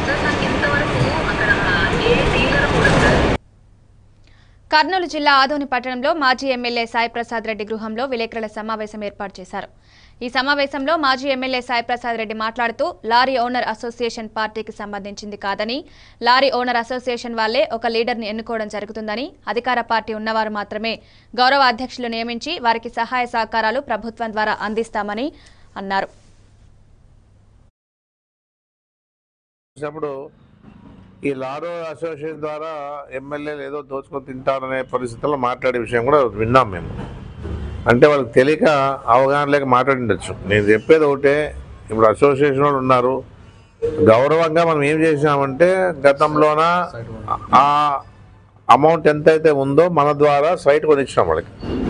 sir నాకు ఇంతవరకు అక్కడ ఏ డీలర్ కూడా సార్ కర్నూలు జిల్లా ఆదోని పట్టణంలో మాజీ ఎమ్మెల్యే సాయి ప్రసాద్ రెడ్డి గృహంలో విలేకరుల సమావేశం ఏర్పాటు చేశారు ఈ సమావేశంలో మాజీ ఎమ్మెల్యే సాయి ప్రసాద్ రెడ్డి మాట్లాడుతూ లారీ ఓనర్ అసోసియేషన్ పార్టీకి సంబంధించింది కాదని లారీ ఓనర్ అసోసియేషన్ వాళ్లే ఒక లీడర్ని ఎన్నుకోవడం జరుగుతుందని అధికార పార్టీ ఉన్నవారు మాత్రమే గౌరవ అధ్యక్షులు నియమించి వారికి సహాయ సహకారాలు ప్రభుత్వం ద్వారా అందిస్తామని అన్నారు వచ్చినప్పుడు ఈ లారో అసోసియేషన్ ద్వారా ఎమ్మెల్యేలు ఏదో దోచుకొని తింటారనే పరిస్థితుల్లో మాట్లాడే విషయం కూడా విన్నాం మేము అంటే వాళ్ళకి తెలియక అవగాహన లేక మాట్లాడిండొచ్చు నేను చెప్పేది ఒకటే ఇప్పుడు అసోసియేషన్ వాళ్ళు ఉన్నారు గౌరవంగా మనం ఏం చేసామంటే గతంలోన ఆ అమౌంట్ ఎంతైతే ఉందో మన ద్వారా సైట్ కొనిచ్చినాం వాళ్ళకి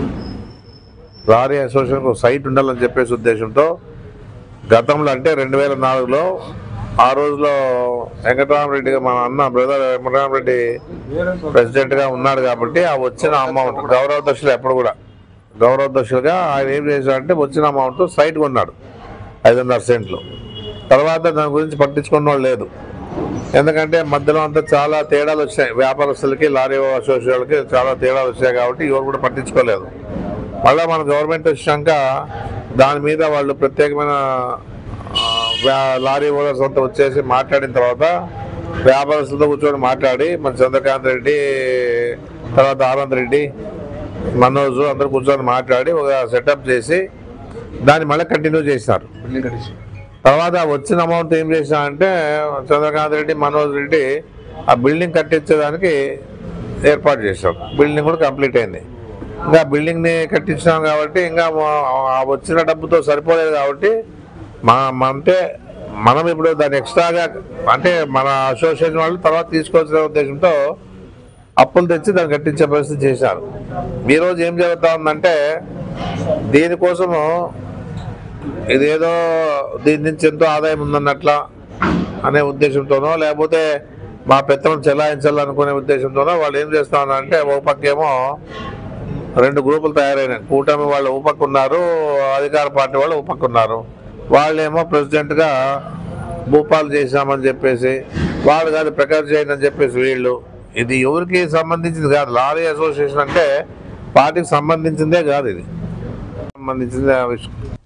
లారీ అసోసియేషన్ ఒక సైట్ ఉండాలని చెప్పేసి ఉద్దేశంతో గతంలో అంటే రెండు వేల నాలుగులో ఆ రోజులో వెంకటరామరెడ్డి మన అన్న బ్రదర్ వెంకటరామరెడ్డి ప్రెసిడెంట్గా ఉన్నాడు కాబట్టి ఆ వచ్చిన అమౌంట్ గౌరవ దశలు ఎప్పుడు కూడా గౌరవ దశలుగా ఆయన ఏం చేశాడంటే వచ్చిన అమౌంట్ సైట్ కొన్నాడు ఐదున్నర సెంట్లు తర్వాత దాని గురించి పట్టించుకున్న వాళ్ళు లేదు ఎందుకంటే మధ్యలో అంతా చాలా తేడాలు వచ్చాయి వ్యాపారస్తులకి లారీ అసోసియేషన్లకి చాలా తేడాలు వచ్చాయి కాబట్టి ఎవరు కూడా పట్టించుకోలేదు మళ్ళీ మన గవర్నమెంట్ వచ్చాక దాని మీద వాళ్ళు ప్రత్యేకమైన ఆ, వ్యా- లారీ ఓనర్స్ అంతా వచ్చేసి మాట్లాడిన తర్వాత వ్యాపారస్తులతో కూర్చొని మాట్లాడి మన చంద్రకాంత్ రెడ్డి తర్వాత ఆనంద్ రెడ్డి మనోజ్ అందరూ కూర్చొని మాట్లాడి ఒక సెటప్ చేసి దాన్ని మళ్ళీ కంటిన్యూ చేసినారు తర్వాత వచ్చిన అమౌంట్ ఏం చేసినా అంటే చంద్రకాంత్ రెడ్డి మనోజ్ రెడ్డి ఆ బిల్డింగ్ కట్టించేదానికి ఏర్పాటు చేశాం బిల్డింగ్ కూడా కంప్లీట్ అయింది ఇంకా బిల్డింగ్ని కట్టించినాం కాబట్టి ఇంకా మా- ఆ వచ్చిన డబ్బుతో సరిపోలేదు కాబట్టి మా మా- అంటే మనం ఇప్పుడు దాన్ని ఎక్స్ట్రాగా అంటే మన అసోసియేషన్ వాళ్ళు తర్వాత తీసుకోవాల్సిన ఉద్దేశంతో అప్పులు తెచ్చి దాన్ని కట్టించే పరిస్థితి చేశారు ఈరోజు ఏం జరుగుతా ఉందంటే దీనికోసము ఇదేదో దీని నుంచి ఎంతో ఆదాయం ఉందన్నట్ల అనే ఉద్దేశంతోనో లేకపోతే మా పెత్తనం చెలాయించాలనుకునే ఉద్దేశంతోనో వాళ్ళు ఏం చేస్తా ఉన్నారంటే ఒక పక్కేమో రెండు గ్రూపులు తయారైనాయి కూటమి వాళ్ళు ఒక పక్క ఉన్నారు అధికార పార్టీ వాళ్ళు ఒక పక్క ఉన్నారు వాళ్ళేమో ప్రెసిడెంట్గా భూపాలు చేశామని చెప్పేసి వాళ్ళు కాదు ప్రకాష్ జైన్ అని చెప్పేసి వీళ్ళు ఇది ఎవరికి సంబంధించింది కాదు లారీ అసోసియేషన్ అంటే పార్టీకి సంబంధించిందే కాదు ఇది సంబంధించింది ఆ విషయం